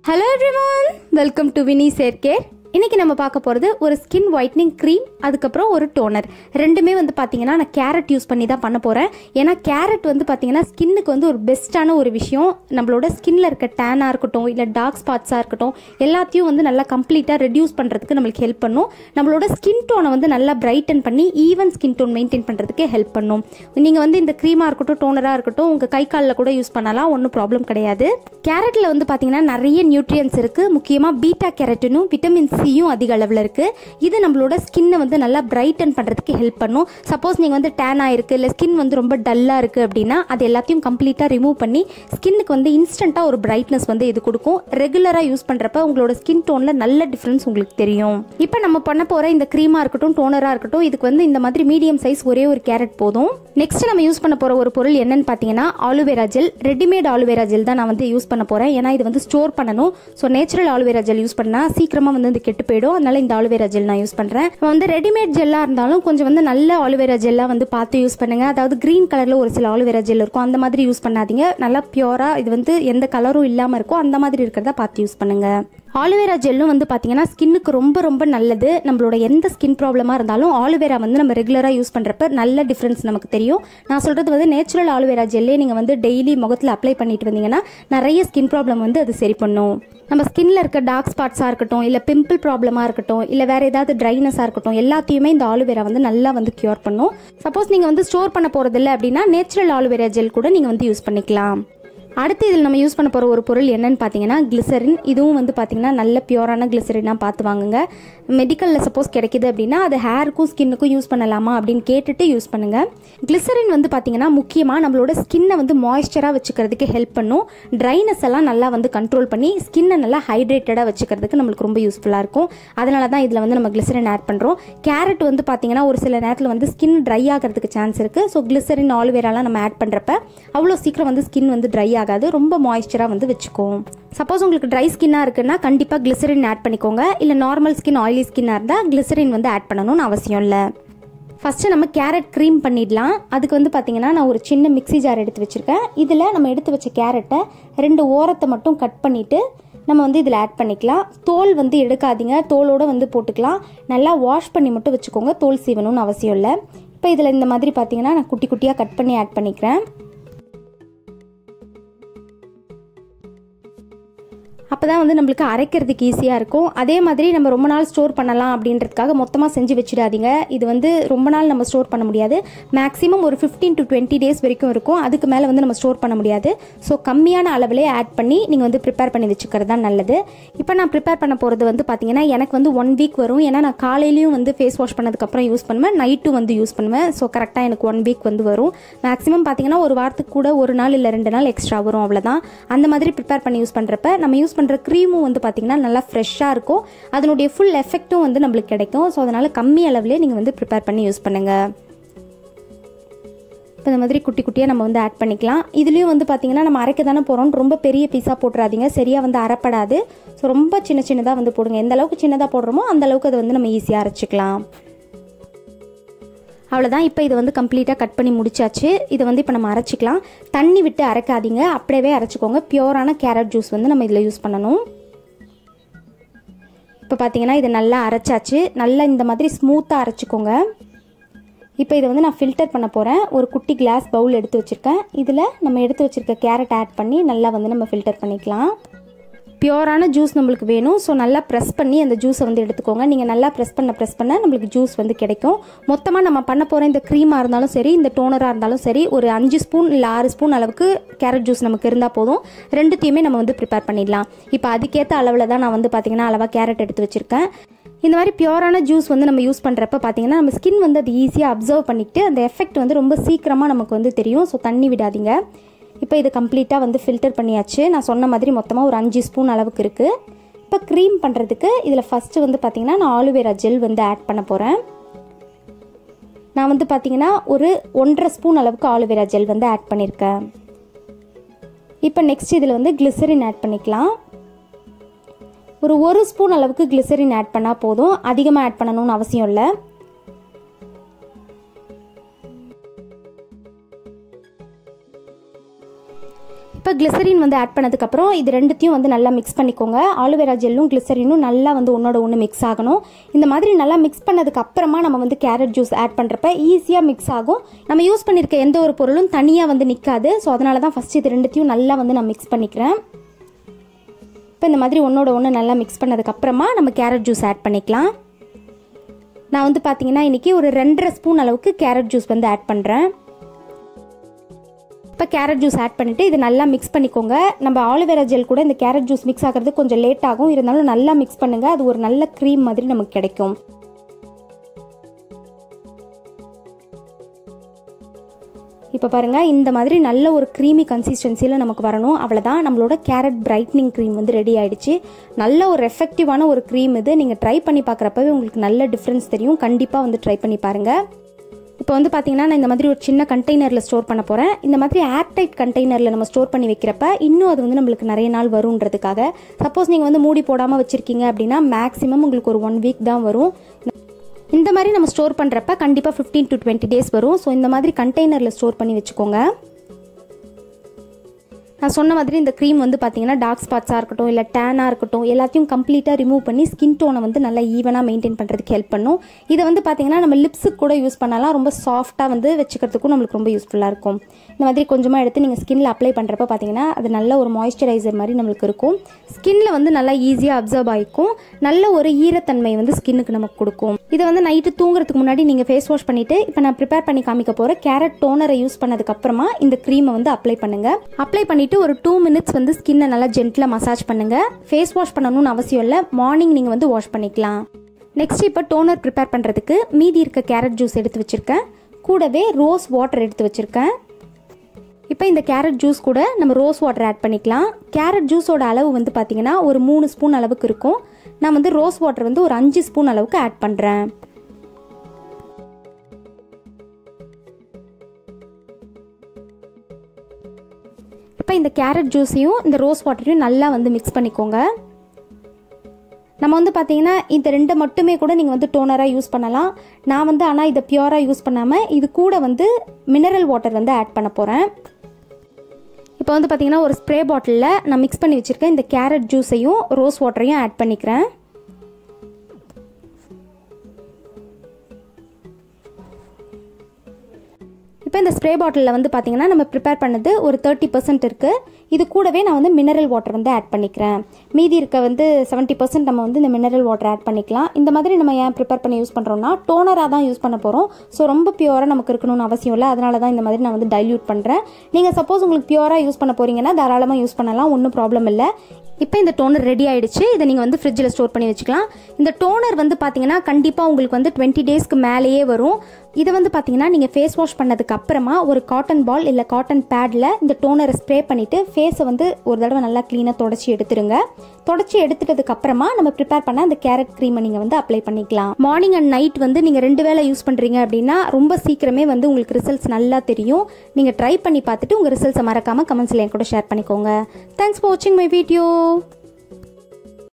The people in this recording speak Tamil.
ஹலோ எவ்ரிவான் வெல்கம் டு வினி சேர்க்கேர் இன்னைக்கு நம்ம பார்க்க போகிறது ஒரு ஸ்கின் ஒயிட்னிங் க்ரீம் அதுக்கப்புறம் ஒரு டோனர் ரெண்டுமே வந்து பார்த்தீங்கன்னா நான் கேரட் யூஸ் பண்ணி தான் பண்ண போகிறேன் ஏன்னா கேரட் வந்து பார்த்தீங்கன்னா ஸ்கின்னுக்கு வந்து ஒரு பெஸ்ட்டான ஒரு விஷயம் நம்மளோட ஸ்கின்ல இருக்க டேனாக இருக்கட்டும் இல்லை டார்க் ஸ்பாட்ஸாக இருக்கட்டும் எல்லாத்தையும் வந்து நல்லா கம்ப்ளீட்டாக ரெடியூஸ் பண்ணுறதுக்கு நம்மளுக்கு ஹெல்ப் பண்ணும் நம்மளோட ஸ்கின் டோனை வந்து நல்லா பிரைட்டன் பண்ணி ஈவன் ஸ்கின் டோன் மெயின்டைன் பண்ணுறதுக்கு ஹெல்ப் பண்ணும் நீங்கள் வந்து இந்த க்ரீமாக இருக்கட்டும் டோனராக இருக்கட்டும் உங்கள் கை காலில் கூட யூஸ் பண்ணலாம் ஒன்றும் ப்ராப்ளம் கிடையாது கேரட்டில் வந்து பார்த்தீங்கன்னா நிறைய நியூட்ரியன்ஸ் இருக்குது முக்கியமாக பீட்டா கேரட்டினும் விட்டமின் சியும் அதிக அளவில் இருக்குது இது நம்மளோட ஸ்கின்னை வந்து நல்லா பிரைட்டன் பண்ணுறதுக்கு ஹெல்ப் பண்ணும் சப்போஸ் நீங்கள் வந்து டேன் ஆயிருக்கு இல்லை ஸ்கின் வந்து ரொம்ப டல்லாக இருக்குது அப்படின்னா அது எல்லாத்தையும் கம்ப்ளீட்டாக ரிமூவ் பண்ணி ஸ்கின்னுக்கு வந்து இன்ஸ்டண்ட்டாக ஒரு பிரைட்னஸ் வந்து இது கொடுக்கும் ரெகுலராக யூஸ் பண்ணுறப்ப உங்களோட ஸ்கின் டோனில் நல்ல டிஃப்ரென்ஸ் உங்களுக்கு தெரியும் இப்போ நம்ம பண்ண போகிற இந்த க்ரீமாக இருக்கட்டும் டோனராக இருக்கட்டும் இதுக்கு வந்து இந்த மாதிரி மீடியம் சைஸ் ஒரே ஒரு கேரட் போதும் நெக்ஸ்ட் நம்ம யூஸ் பண்ண போகிற ஒரு பொருள் என்னன்னு பார்த்தீங்கன்னா aloe vera gel readymade aloe vera gel தான் நான் வந்து யூஸ் பண்ண போகிறேன் ஏன்னா இது வந்து ஸ்டோர் பண்ணணும் so natural aloe vera gel use பண்ணால் சீக்கிரமாக வந்து இது கெட்டு போயிடும் அதனால இந்த ஆலுவேரா ஜெல் நான் யூஸ் பண்ணுறேன் வந்து ரெடிமேட் ஜெல்லாக இருந்தாலும் கொஞ்சம் வந்து நல்ல ஆலுவேரா ஜெல்லாக வந்து பார்த்து யூஸ் பண்ணுங்க அதாவது க்ரீன் கலரில் ஒரு சில ஆலுவேரா ஜெல் இருக்கும் அந்த மாதிரி யூஸ் பண்ணாதீங்க நல்லா பியூராக இது வந்து எந்த கலரும் இல்லாமல் இருக்கும் அந்த மாதிரி இருக்கிறத பார்த்து யூஸ் பண்ணுங்க ஆலுவேரா ஜெல்லும் வந்து பார்த்தீங்கன்னா ஸ்கின்னுக்கு ரொம்ப ரொம்ப நல்லது நம்மளோட எந்த ஸ்கின் ப்ராப்ளமாக இருந்தாலும் ஆலுவேரா வந்து நம்ம ரெகுலராக யூஸ் பண்ணுறப்ப நல்ல டிஃப்ரென்ஸ் நமக்கு தெரியும் நான் சொல்கிறது வந்து நேச்சுரல் ஆலுவேரா ஜெல்லே நீங்கள் வந்து டெய்லி முகத்தில் அப்ளை பண்ணிட்டு வந்தீங்கன்னா நிறைய ஸ்கின் ப்ராப்ளம் வந்து அது சரி பண்ணும் நம்ம ஸ்கின்ல இருக்க டார்க் ஸ்பாட்ஸாக இருக்கட்டும் இல்லை பிம்பிள் ப்ராப்ளமாக இருக்கட்டும் இல்லை வேற ஏதாவது ட்ரைனஸாக இருக்கட்டும் எல்லாத்தையுமே இந்த ஆலுவேரா வந்து நல்லா வந்து கியூர் பண்ணும் சப்போஸ் நீங்கள் வந்து ஸ்டோர் பண்ண போகிறதில்ல அப்படின்னா நேச்சுரல் ஆலுவேரா ஜெல் கூட நீங்கள் வந்து யூஸ் பண்ணிக்கலாம் அடுத்து இதில் நம்ம யூஸ் பண்ண போகிற ஒரு பொருள் என்னன்னு பார்த்தீங்கன்னா கிளிசரின் இதுவும் வந்து பார்த்தீங்கன்னா நல்ல பியூரான கிளிசரினாக பார்த்து வாங்குங்க மெடிக்கலில் சப்போஸ் கிடைக்குது அப்படின்னா அது ஹேருக்கும் ஸ்கின்னுக்கும் யூஸ் பண்ணலாமா அப்படின்னு கேட்டுட்டு யூஸ் பண்ணுங்க கிளிசரின் வந்து பார்த்தீங்கன்னா முக்கியமாக நம்மளோட ஸ்கின்னை வந்து மாய்ஸ்சராக வச்சுக்கிறதுக்கு ஹெல்ப் பண்ணும் ட்ரைனஸ் எல்லாம் நல்லா வந்து கண்ட்ரோல் பண்ணி ஸ்கின்னை நல்லா ஹைட்ரேட்டடாக வச்சுக்கிறதுக்கு நம்மளுக்கு ரொம்ப யூஸ்ஃபுல்லாக இருக்கும் அதனால தான் இதில் வந்து நம்ம கிளிசரின் ஆட் பண்ணுறோம் கேரட் வந்து பார்த்தீங்கன்னா ஒரு சில நேரத்தில் வந்து ஸ்கின் ட்ரை ஆகிறதுக்கு சான்ஸ் இருக்குது ஸோ கிளிசரின் ஆலுவேராலாம் நம்ம ஆட் பண்ணுறப்ப அவ்வளோ சீக்கிரம் வந்து ஸ்கின் வந்து ட்ரை ஆகாது ரொம்ப மாய்ஸ்சராக வந்து வச்சுக்கும் சப்போஸ் உங்களுக்கு ட்ரை ஸ்கின்னாக இருக்குன்னா கண்டிப்பாக கிளிசரின் ஆட் பண்ணிக்கோங்க இல்லை நார்மல் ஸ்கின் ஆயிலி ஸ்கின்னாக இருந்தால் கிளிசரின் வந்து ஆட் பண்ணணும்னு அவசியம் இல்லை ஃபஸ்ட்டு நம்ம கேரட் க்ரீம் பண்ணிடலாம் அதுக்கு வந்து பார்த்தீங்கன்னா நான் ஒரு சின்ன மிக்ஸி ஜார் எடுத்து வச்சுருக்கேன் இதில் நம்ம எடுத்து வச்ச கேரட்டை ரெண்டு ஓரத்தை மட்டும் கட் பண்ணிவிட்டு நம்ம வந்து இதில் ஆட் பண்ணிக்கலாம் தோல் வந்து எடுக்காதீங்க தோலோடு வந்து போட்டுக்கலாம் நல்லா வாஷ் பண்ணி மட்டும் வச்சுக்கோங்க தோல் சீவணும்னு அவசியம் இல்லை இப்போ இதில் இந்த மாதிரி பார்த்தீங்கன்னா நான் குட்டி குட்டியாக கட் பண்ணி ஆட் பண்ணிக்கிறேன் அப்போ தான் வந்து நம்மளுக்கு அரைக்கிறதுக்கு ஈஸியாக இருக்கும் அதே மாதிரி நம்ம ரொம்ப நாள் ஸ்டோர் பண்ணலாம் அப்படின்றதுக்காக மொத்தமாக செஞ்சு வச்சிடாதீங்க இது வந்து ரொம்ப நாள் நம்ம ஸ்டோர் பண்ண முடியாது மேக்ஸிமம் ஒரு ஃபிஃப்டீன் டு டுவெண்ட்டி டேஸ் வரைக்கும் இருக்கும் அதுக்கு மேலே வந்து நம்ம ஸ்டோர் பண்ண முடியாது ஸோ கம்மியான அளவிலே ஆட் பண்ணி நீங்கள் வந்து ப்ரிப்பேர் பண்ணி வச்சுக்கிறது தான் நல்லது இப்போ நான் ப்ரிப்பேர் பண்ண போகிறது வந்து பார்த்தீங்கன்னா எனக்கு வந்து ஒன் வீக் வரும் ஏன்னா நான் காலையிலையும் வந்து ஃபேஸ் வாஷ் பண்ணதுக்கப்புறம் யூஸ் பண்ணுவேன் நைட்டும் வந்து யூஸ் பண்ணுவேன் ஸோ கரெக்டாக எனக்கு ஒன் வீக் வந்து வரும் மேக்ஸிமம் பார்த்தீங்கன்னா ஒரு வாரத்துக்கு கூட ஒரு நாள் இல்லை ரெண்டு நாள் எக்ஸ்ட்ரா வரும் அவ்வளோதான் அந்த மாதிரி ப்ரிப்பேர் பண்ணி யூஸ் பண்ணுறப்ப நம்ம யூஸ் பண்ணுற க்ரீமும் வந்து பார்த்திங்கன்னா நல்லா ஃப்ரெஷ்ஷாக இருக்கும் அதனுடைய ஃபுல் எஃபெக்ட்டும் வந்து நம்மளுக்கு கிடைக்கும் ஸோ அதனால் கம்மி அளவுலேயே நீங்கள் வந்து ப்ரிப்பேர் பண்ணி யூஸ் பண்ணுங்கள் இப்போ இந்த மாதிரி குட்டி குட்டியாக நம்ம வந்து ஆட் பண்ணிக்கலாம் இதுலேயும் வந்து பார்த்திங்கன்னா நம்ம அரைக்க தானே போகிறோம் ரொம்ப பெரிய பீஸாக போட்டுறாதீங்க சரியாக வந்து அரைப்படாது ஸோ ரொம்ப சின்ன சின்னதாக வந்து போடுங்க எந்த அளவுக்கு சின்னதாக போடுறோமோ அந்த அளவுக்கு அதை வந்து நம்ம ஈஸியாக அரைச்சிக்கலாம் அவ்வளோதான் இப்போ இதை வந்து கம்ப்ளீட்டாக கட் பண்ணி முடிச்சாச்சு இதை வந்து இப்போ நம்ம அரைச்சிக்கலாம் தண்ணி விட்டு அரைக்காதீங்க அப்படியே அரைச்சிக்கோங்க பியோரான கேரட் ஜூஸ் வந்து நம்ம இதில் யூஸ் பண்ணணும் இப்போ பார்த்தீங்கன்னா இதை நல்லா அரைச்சாச்சு நல்லா இந்த மாதிரி ஸ்மூத்தாக அரைச்சிக்கோங்க இப்போ இதை வந்து நான் ஃபில்டர் பண்ண போகிறேன் ஒரு குட்டி கிளாஸ் பவுல் எடுத்து வச்சுருக்கேன் இதில் நம்ம எடுத்து வச்சுருக்க கேரட் ஆட் பண்ணி நல்லா வந்து நம்ம ஃபில்டர் பண்ணிக்கலாம் பியோரான ஜூஸ் நம்மளுக்கு வேணும் ஸோ நல்லா ப்ரெஸ் பண்ணி அந்த ஜூஸை வந்து எடுத்துக்கோங்க நீங்கள் நல்லா ப்ரெஸ் பண்ண ப்ரெஸ் பண்ண நம்மளுக்கு ஜூஸ் வந்து கிடைக்கும் மொத்தமாக நம்ம பண்ண போகிற இந்த க்ரீமாக இருந்தாலும் சரி இந்த டோனராக இருந்தாலும் சரி ஒரு அஞ்சு ஸ்பூன் இல்லை ஆறு ஸ்பூன் அளவுக்கு கேரட் ஜூஸ் நமக்கு இருந்தால் போதும் ரெண்டுத்தையுமே நம்ம வந்து ப்ரிப்பேர் பண்ணிடலாம் இப்போ அதுக்கேற்ற அளவில் தான் நான் வந்து பார்த்தீங்கன்னா அளவாக கேரட் எடுத்து வச்சுருக்கேன் இந்த மாதிரி பியூரான ஜூஸ் வந்து நம்ம யூஸ் பண்ணுறப்ப பார்த்தீங்கன்னா நம்ம ஸ்கின் வந்து அது ஈஸியாக அப்சர்வ் பண்ணிவிட்டு அந்த எஃபெக்ட் வந்து ரொம்ப சீக்கிரமாக நமக்கு வந்து தெரியும் ஸோ தண்ணி விடாதீங்க இப்போ இது கம்ப்ளீட்டாக வந்து ஃபில்டர் பண்ணியாச்சு நான் சொன்ன மாதிரி மொத்தமாக ஒரு அஞ்சு ஸ்பூன் அளவுக்கு இருக்குது இப்போ க்ரீம் பண்ணுறதுக்கு இதில் ஃபஸ்ட்டு வந்து பார்த்திங்கன்னா நான் ஆலுவேரா ஜெல் வந்து ஆட் பண்ண போகிறேன் நான் வந்து பார்த்திங்கன்னா ஒரு ஒன்றரை ஸ்பூன் அளவுக்கு ஆலுவேரா ஜெல் வந்து ஆட் பண்ணியிருக்கேன் இப்போ நெக்ஸ்ட் இதில் வந்து கிளிசரின் ஆட் பண்ணிக்கலாம் ஒரு ஒரு ஸ்பூன் அளவுக்கு கிளிசரின் ஆட் பண்ணால் போதும் அதிகமாக ஆட் பண்ணணும்னு அவசியம் இல்லை இப்போ கிளிசரின் வந்து ஆட் பண்ணதுக்கப்புறம் இது ரெண்டுத்தையும் வந்து நல்லா மிக்ஸ் பண்ணிக்கோங்க ஆலுவேரா ஜெல்லும் கிளிசரினும் நல்லா வந்து ஒன்றோட ஒன்று மிக்ஸ் ஆகணும் இந்த மாதிரி நல்லா மிக்ஸ் பண்ணதுக்கு அப்புறமா நம்ம வந்து கேரட் ஜூஸ் ஆட் பண்ணுறப்ப ஈஸியாக மிக்ஸ் ஆகும் நம்ம யூஸ் பண்ணியிருக்க எந்த ஒரு பொருளும் தனியாக வந்து நிற்காது ஸோ அதனால தான் ஃபஸ்ட் இது ரெண்டுத்தையும் நல்லா வந்து நான் மிக்ஸ் பண்ணிக்கிறேன் இப்போ இந்த மாதிரி ஒன்றோட ஒன்று நல்லா மிக்ஸ் பண்ணதுக்கப்புறமா நம்ம கேரட் ஜூஸ் ஆட் பண்ணிக்கலாம் நான் வந்து பார்த்தீங்கன்னா இன்றைக்கி ஒரு ரெண்டரை ஸ்பூன் அளவுக்கு கேரட் ஜூஸ் வந்து ஆட் பண்ணுறேன் இப்போ கேரட் ஜூஸ் ஆட் பண்ணிவிட்டு இது நல்லா மிக்ஸ் பண்ணிக்கோங்க நம்ம ஆலுவேரா ஜெல் கூட இந்த கேரட் ஜூஸ் மிக்ஸ் ஆகிறது கொஞ்சம் லேட் ஆகும் இருந்தாலும் நல்லா மிக்ஸ் பண்ணுங்கள் அது ஒரு நல்ல க்ரீம் மாதிரி நமக்கு கிடைக்கும் இப்போ பாருங்கள் இந்த மாதிரி நல்ல ஒரு க்ரீமி கன்சிஸ்டன்சியில் நமக்கு வரணும் அவ்வளோதான் நம்மளோட கேரட் பிரைட்னிங் க்ரீம் வந்து ரெடி ஆயிடுச்சு நல்ல ஒரு எஃபெக்டிவான ஒரு க்ரீம் இது நீங்கள் ட்ரை பண்ணி பார்க்குறப்பவே உங்களுக்கு நல்ல டிஃப்ரென்ஸ் தெரியும் கண்டிப்பாக வந்து ட்ரை பண்ணி பாருங்கள் இப்போ வந்து பார்த்தீங்கன்னா நான் இந்த மாதிரி ஒரு சின்ன கண்டெய்னரில் ஸ்டோர் பண்ண போகிறேன் இந்த மாதிரி ஏர்டைட் கண்டெய்னரில் நம்ம ஸ்டோர் பண்ணி வைக்கிறப்ப இன்னும் அது வந்து நம்மளுக்கு நிறைய நாள் வரும்ன்றதுக்காக சப்போஸ் நீங்கள் வந்து மூடி போடாமல் வச்சுருக்கீங்க அப்படின்னா மேக்ஸிமம் உங்களுக்கு ஒரு ஒன் வீக் தான் வரும் இந்த மாதிரி நம்ம ஸ்டோர் பண்ணுறப்ப கண்டிப்பாக ஃபிஃப்டீன் டு டுவெண்ட்டி டேஸ் வரும் ஸோ இந்த மாதிரி கண்டெய்னரில் ஸ்டோர் பண்ணி வச்சுக்கோங்க நான் சொன்ன மாதிரி இந்த க்ரீம் வந்து பார்த்தீங்கன்னா டார்க் ஸ்பாட்ஸாக இருக்கட்டும் இல்லை டேனாக இருக்கட்டும் எல்லாத்தையும் கம்ப்ளீட்டாக ரிமூவ் பண்ணி ஸ்கின் டோனை வந்து நல்லா ஈவனாக மெயின்டைன் பண்ணுறதுக்கு ஹெல்ப் பண்ணும் இதை வந்து பார்த்தீங்கன்னா நம்ம லிப்ஸுக்கு கூட யூஸ் பண்ணலாம் ரொம்ப சாஃப்டாக வந்து வச்சுக்கிறதுக்கும் நம்மளுக்கு ரொம்ப யூஸ்ஃபுல்லாக இருக்கும் இந்த மாதிரி கொஞ்சமாக எடுத்து நீங்கள் ஸ்கின்ல அப்ளை பண்ணுறப்ப பார்த்தீங்கன்னா அது நல்ல ஒரு மாய்ஸ்சரைசர் மாதிரி நம்மளுக்கு இருக்கும் ஸ்கின்ல வந்து நல்லா ஈஸியாக அப்சர்வ் ஆகிக்கும் நல்ல ஒரு ஈரத்தன்மை வந்து ஸ்கின்னுக்கு நமக்கு கொடுக்கும் இதை வந்து நைட்டு தூங்குறதுக்கு முன்னாடி நீங்கள் ஃபேஸ் வாஷ் பண்ணிவிட்டு இப்போ நான் ப்ரிப்பேர் பண்ணி காமிக்க போகிற கேரட் டோனரை யூஸ் பண்ணதுக்கப்புறமா இந்த க்ரீமை வந்து அப்ளை பண்ணுங்கள் அப்ளை பண்ணிவிட்டு ஒரு டூ மினிட்ஸ் வந்து ஸ்கின்னை நல்லா ஜென்டிலாக மசாஜ் பண்ணுங்கள் ஃபேஸ் வாஷ் பண்ணணும்னு அவசியம் இல்லை மார்னிங் நீங்கள் வந்து வாஷ் பண்ணிக்கலாம் நெக்ஸ்ட் இப்போ டோனர் ப்ரிப்பேர் பண்ணுறதுக்கு மீதி இருக்க கேரட் ஜூஸ் எடுத்து வச்சுருக்கேன் கூடவே ரோஸ் வாட்டர் எடுத்து வச்சுருக்கேன் இப்போ இந்த கேரட் ஜூஸ் கூட நம்ம ரோஸ் வாட்டர் ஆட் பண்ணிக்கலாம் கேரட் ஜூஸோட அளவு வந்து பார்த்திங்கன்னா ஒரு மூணு ஸ்பூன் அளவுக்கு இருக்கும் நான் வந்து ரோஸ் வாட்டர் வந்து ஒரு அஞ்சு ஸ்பூன் அளவுக்கு ஆட் பண்ணுறேன் இப்போ இந்த கேரட் ஜூஸையும் இந்த ரோஸ் வாட்டரையும் நல்லா வந்து மிக்ஸ் பண்ணிக்கோங்க நம்ம வந்து பார்த்தீங்கன்னா இந்த ரெண்டை மட்டுமே கூட நீங்கள் வந்து டோனராக யூஸ் பண்ணலாம் நான் வந்து ஆனால் இதை பியூராக யூஸ் பண்ணாமல் இது கூட வந்து மினரல் வாட்டர் வந்து ஆட் பண்ண போகிறேன் இப்போ வந்து பார்த்தீங்கன்னா ஒரு ஸ்ப்ரே பாட்டிலில் நான் மிக்ஸ் பண்ணி வச்சுருக்கேன் இந்த கேரட் ஜூஸையும் ரோஸ் வாட்டரையும் ஆட் பண்ணிக்கிறேன் இப்போ இந்த ஸ்ப்ரே பாட்டிலில் வந்து பார்த்தீங்கன்னா நம்ம ப்ரிப்பேர் பண்ணது ஒரு தேர்ட்டி பர்சன்ட் இருக்குது இது கூடவே நான் வந்து மினரல் வாட்டர் வந்து ஆட் பண்ணிக்கிறேன் மீதி இருக்க வந்து செவன்ட்டி பர்சன்ட் நம்ம வந்து இந்த மினரல் வாட்டர் ஆட் பண்ணிக்கலாம் இந்த மாதிரி நம்ம ஏன் ப்ரிப்பேர் பண்ணி யூஸ் பண்ணுறோம்னா டோனராக தான் யூஸ் பண்ண போகிறோம் ஸோ ரொம்ப பியூராக நமக்கு இருக்கணும்னு அவசியம் இல்லை அதனால தான் இந்த மாதிரி நான் வந்து டைல்யூட் பண்ணுறேன் நீங்கள் சப்போஸ் உங்களுக்கு பியூராக யூஸ் பண்ண போகிறீங்கன்னா தாராளமாக யூஸ் பண்ணலாம் ஒன்றும் ப்ராப்ளம் இல்லை இப்போ இந்த டோனர் ரெடி ஆயிடுச்சு இதை நீங்கள் வந்து ஃப்ரிட்ஜில் ஸ்டோர் பண்ணி வச்சுக்கலாம் இந்த டோனர் வந்து பார்த்தீங்கன்னா கண்டிப்பாக உங்களுக்கு வந்து டுவெண்ட்டி டேஸ்க்கு மேலேயே வரும் இதை வந்து பார்த்தீங்கன்னா நீங்கள் ஃபேஸ் வாஷ் பண்ணதுக்கு அப்புறமா ஒரு காட்டன் பால் இல்லை காட்டன் பேடில் இந்த டோனரை ஸ்ப்ரே பண்ணிவிட்டு ஃபேஸை வந்து ஒரு தடவை நல்லா க்ளீனாக தொடச்சி எடுத்துருங்க தொடச்சி எடுத்துட்டதுக்கு அப்புறமா நம்ம ப்ரிப்பேர் பண்ண அந்த கேரட் க்ரீமை நீங்கள் வந்து அப்ளை பண்ணிக்கலாம் மார்னிங் அண்ட் நைட் வந்து நீங்கள் ரெண்டு வேளை யூஸ் பண்ணுறீங்க அப்படின்னா ரொம்ப சீக்கிரமே வந்து உங்களுக்கு ரிசல்ட்ஸ் நல்லா தெரியும் நீங்கள் ட்ரை பண்ணி பார்த்துட்டு உங்கள் ரிசல்ட்ஸை மறக்காமல் கமெண்ட்ஸில் என் கூட ஷேர் பண்ணிக்கோங்க தேங்க்ஸ் ஃபார் வாட்சிங் மை வீடியோ